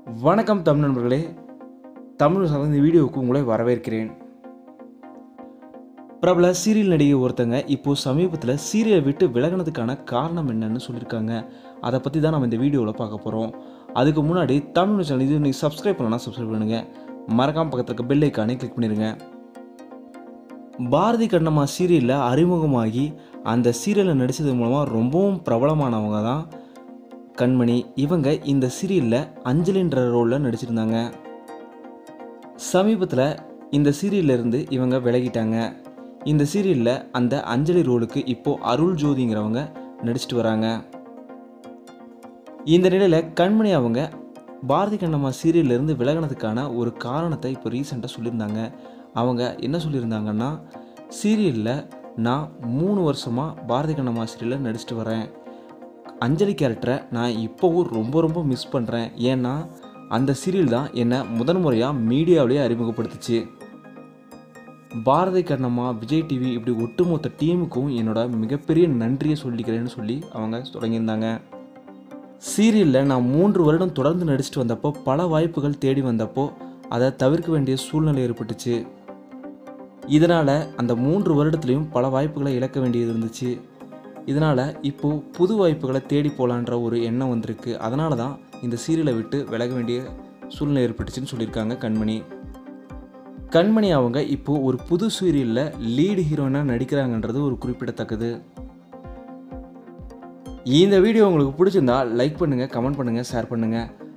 வணக்கம் தமிழ் நண்பர்களே தமிழ் சார்ந்த இந்த வீடியோவுக்கு உங்களை வரவேற்கிறேன் பிரபல சீரியல் நடிகை ஒருத்தங்க இப்போது சமீபத்தில் சீரியலை விட்டு விலகினதுக்கான காரணம் என்னன்னு சொல்லியிருக்காங்க அதை பற்றி தான் நம்ம இந்த வீடியோவில் பார்க்க போகிறோம் அதுக்கு முன்னாடி தமிழ் சேனல் இது நீங்கள் சப்ஸ்கிரைப் பண்ணலாம் சப்ஸ்கிரைப் பண்ணுங்கள் மறக்காம பக்கத்தில் இருக்க பெல் ஐக்கானே கிளிக் பண்ணிடுங்க பாரதி கண்ணம்மா சீரியலில் அறிமுகமாகி அந்த சீரியலில் நடித்தது மூலமாக ரொம்பவும் பிரபலமானவங்க தான் கண்மணி இவங்க இந்த சீரியலில் அஞ்சலின்ற ரோலில் நடிச்சிருந்தாங்க சமீபத்தில் இந்த சீரியல்ல இருந்து இவங்க விலகிட்டாங்க இந்த சீரியலில் அந்த அஞ்சலி ரோலுக்கு இப்போது அருள் ஜோதிங்கிறவங்க நடிச்சிட்டு வராங்க இந்த நிலையில் கண்மணி அவங்க பாரதி கண்ணம்மா சீரியல்ல இருந்து விலகினதுக்கான ஒரு காரணத்தை இப்போ ரீசெண்டாக சொல்லியிருந்தாங்க அவங்க என்ன சொல்லியிருந்தாங்கன்னா சீரியலில் நான் மூணு வருஷமாக பாரதி கண்ணம்மா சீரியலில் நடிச்சிட்டு வரேன் அஞ்சலி கேரக்டரை நான் இப்போவும் ரொம்ப ரொம்ப மிஸ் பண்ணுறேன் ஏன்னா அந்த சீரியல் தான் என்னை முதன் முறையாக மீடியாவிலேயே அறிமுகப்படுத்துச்சு பாரதி கண்ணம்மா விஜய் டிவி இப்படி ஒட்டுமொத்த டீமுக்கும் என்னோட மிகப்பெரிய நன்றியை சொல்லிக்கிறேன்னு சொல்லி அவங்க தொடங்கியிருந்தாங்க சீரியலில் நான் மூன்று வருடம் தொடர்ந்து நடிச்சிட்டு வந்தப்போ பல வாய்ப்புகள் தேடி வந்தப்போ அதை தவிர்க்க வேண்டிய சூழ்நிலை ஏற்பட்டுச்சு இதனால் அந்த மூன்று வருடத்துலேயும் பல வாய்ப்புகளை இழக்க வேண்டியது இருந்துச்சு இதனால் இப்போது புது வாய்ப்புகளை தேடி போகலான்ற ஒரு எண்ணம் வந்திருக்கு அதனால தான் இந்த சீரியலை விட்டு விலக வேண்டிய சூழ்நிலை ஏற்பட்டுச்சுன்னு சொல்லியிருக்காங்க கண்மணி கண்மணி அவங்க இப்போது ஒரு புது சீரியலில் லீடு ஹீரோயினாக நடிக்கிறாங்கன்றது ஒரு குறிப்பிடத்தக்கது இந்த வீடியோ உங்களுக்கு பிடிச்சிருந்தா லைக் பண்ணுங்கள் கமெண்ட் பண்ணுங்கள் ஷேர் பண்ணுங்கள்